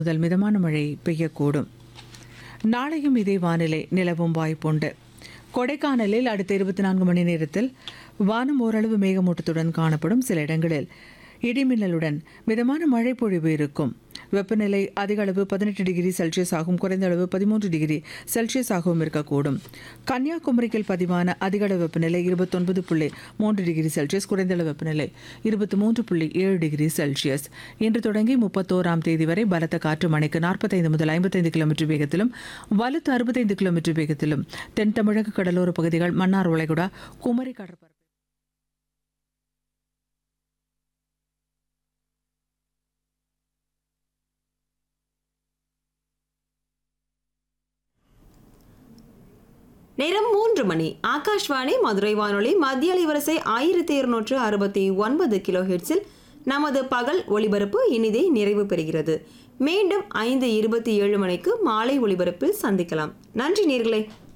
முதல் மிதமான மழை பெய்யக்கூடும் நாளையும் இதே வானிலை நிலவும் வாய்ப்புண்டு கொடைக்கானலில் அடுத்த இருபத்தி நான்கு மணி நேரத்தில் வானம் ஓரளவு மேகமூட்டத்துடன் காணப்படும் சில இடங்களில் இடிமின்னலுடன் மிதமான மழை பொழிவு இருக்கும் வெப்பநிலை அதிக அளவு பதினெட்டு டிகிரி செல்சியஸ் ஆகும் குறைந்த அளவு பதிமூன்று டிகிரி செல்சியஸ் ஆகவும் இருக்கக்கூடும் கன்னியாகுமரியில் பதிவான அதிக அளவு வெப்பநிலை இருபத்தொன்பது புள்ளி மூன்று டிகிரி செல்சியஸ் குறைந்த அளவு வெப்பநிலை இருபத்தி மூன்று புள்ளி ஏழு டிகிரி செல்சியஸ் இன்று தொடங்கி முப்பத்தோராம் தேதி வரை பலத்த காற்று மணிக்கு நாற்பத்தைந்து முதல் ஐம்பத்தைந்து கிலோமீட்டர் வேகத்திலும் வலுத்து அறுபத்தைந்து கிலோமீட்டர் வேகத்திலும் தென் தமிழக கடலோர பகுதிகள் மன்னார் வளைகுடா குமரி கடற்பரப்பு நேரம் மூன்று மணி ஆகாஷ்வாணி மதுரை வானொலி மத்திய அலைவரிசை ஆயிரத்தி இருநூற்று அறுபத்தி ஒன்பது கிலோ ஹெர்ட்ஸில் நமது பகல் ஒளிபரப்பு இனிதே நிறைவு பெறுகிறது மீண்டும் ஐந்து இருபத்தி ஏழு மணிக்கு மாலை ஒளிபரப்பில் சந்திக்கலாம் நன்றி நேர்களே